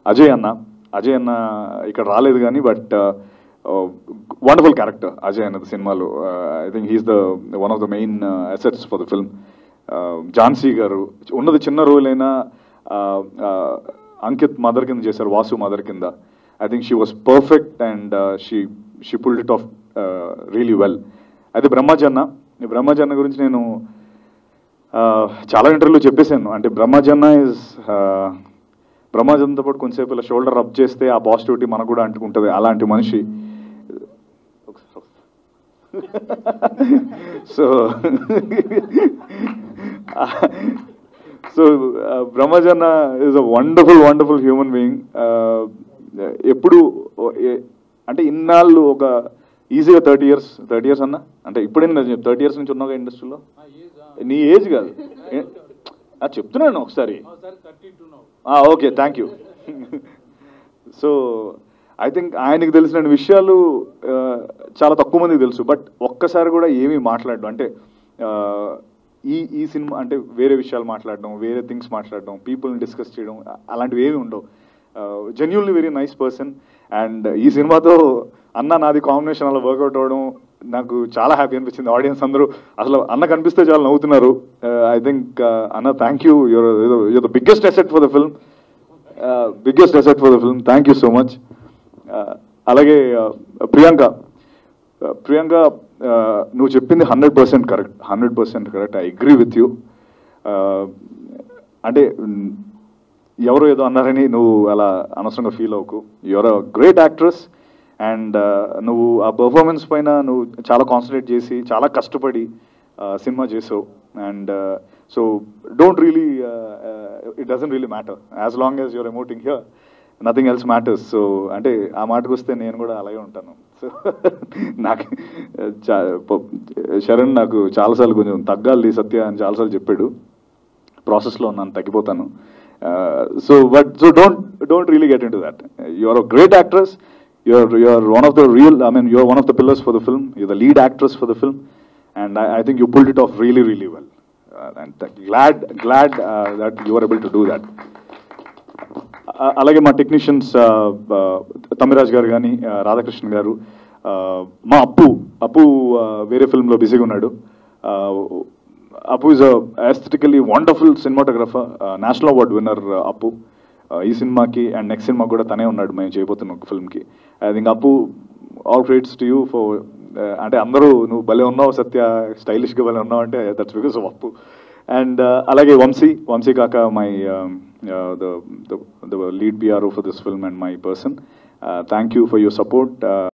అజయ్ అన్న అజయ్ అన్న ఇక్కడ రాలేదు కానీ బట్ వండర్ఫుల్ క్యారెక్టర్ అజయ్ అన్నది సినిమాలో I think he's the one of the main assets for the film Jhansi గారు ఉన్నది చిన్న రోల్ అయినా uh, uh, అంకిత్ మదర్ కింద చేశారు వాసు మదర్ కింద I think she was perfect and she she pulled it off really well అయితే బ్రహ్మజన్న ఈ బ్రహ్మజన్న గురించి నేను uh, చాలా ఇంటర్వ్యూలో చెప్పేశాను అంటే బ్రహ్మజన్న ఇస్ బ్రహ్మజన్తో పాటు కొంచెంసేపు ఇలా షోల్డర్ రబ్ చేస్తే ఆ పాజిటివిటీ మనకు కూడా అంటుకుంటుంది అలాంటి మనిషి సో సో బ్రహ్మజన్న is a wonderful wonderful human being ఎప్పుడు ఏ- అంటే ఇన్నాళ్ళు ఒక ఈజీగా థర్టీ ఇయర్స్ థర్టీ ఇయర్స్ అన్న అంటే ఇప్పుడే థర్టీ ఇయర్స్ నుంచి ఉన్నావు ఇండస్ట్రీలో నీ ఏజ్ కాదు ఏ- ఆ, చెప్తున్నాను ఒకసారి okay thank you so I think ఆయనకి తెలిసిన విషయాలు ఆ, చాలా తక్కువ మందికి తెలుసు బట్ ఒక్కసారి కూడా ఏమీ మాట్లాడడం అంటే ఆ, ఈ ఈ సినిమా అంటే వేరే విషయాలు మాట్లాడడం వేరే థింగ్స్ మాట్లాడడం పీపుల్ని డిస్కస్ చేయడం అ- అలాంటివి ఏమి ఉండవు genuinely very nice person and ఈ సినిమాతో అన్న నాది కాంబినేషన్ అలా వర్కౌట్ అవ్వడం నాకు చాలా హ్యాపీ అనిపించింది ఆడియన్స్ అందరూ అసలు అన్న కనిపిస్తే చాలా నవ్వుతున్నారు ఐ థింక్ అన్న thank you you're you're the biggest asset for the film biggest asset for the film thank you so much అలాగే uh, Priyanka Uh, Priyanka uh, నువ్వు చెప్పింది hundred percent correct hundred percent correct I agree with you అంటే mm, ఎవరో ఏదో అన్నారని నువ్వు అలా అనవసరంగా ఫీల్ అవ్వకు you're a great actress and నువ్వు ఆ పర్ఫార్మెన్స్ పైన నువ్వు చాలా కాన్సన్ట్రేట్ చేసి చాలా కష్టపడి uh, సినిమా చేసావు and so don't really it doesn't really matter as long as you're emoting here nothing else matters so అంటే ఆ మాటకు వస్తే నేను కూడా అలాగే ఉంటాను సో నాకు చా- ప- శరణ్ నాకు చాలాసార్లు కొంచెం తగ్గాలి సత్య అని చాలాసార్లు చెప్పాడు ప్రాసెస్లో ఉన్నాను తగ్గిపోతాను so but so don't don't really get into that you're a great actress you're you're one of the real I mean you're one of the pillars for the film you the lead actress for the film and I think you pulled it off really really well and glad glad that you are able to do that అ- అలాగే మా technicians తమిరాజ్ గారు కానీ రాధాకృష్ణ గారు ఆ, మా అప్పు అప్పు ఆ, వేరే ఫిల్మ్లో బిజీగా ఉన్నాడు ఆ, Appu is aesthetically wonderful cinematographer national award winner Appu ఆ, ఈ సినిమాకి అండ్ నెక్స్ట్ సినిమా కూడా తనే ఉన్నాడు మేము చేయబోతున్న ఒక ఫిల్మ్కి I think Appu all credits to you for అంటే అందరూ నువ్వు భలే ఉన్నావు సత్య స్టైలిష్గా భలే ఉన్నావు అంటే that's because of Appu and అలాగే Vamsi Vamsi Kaka my the lead PRO for this film and my person thank you for your support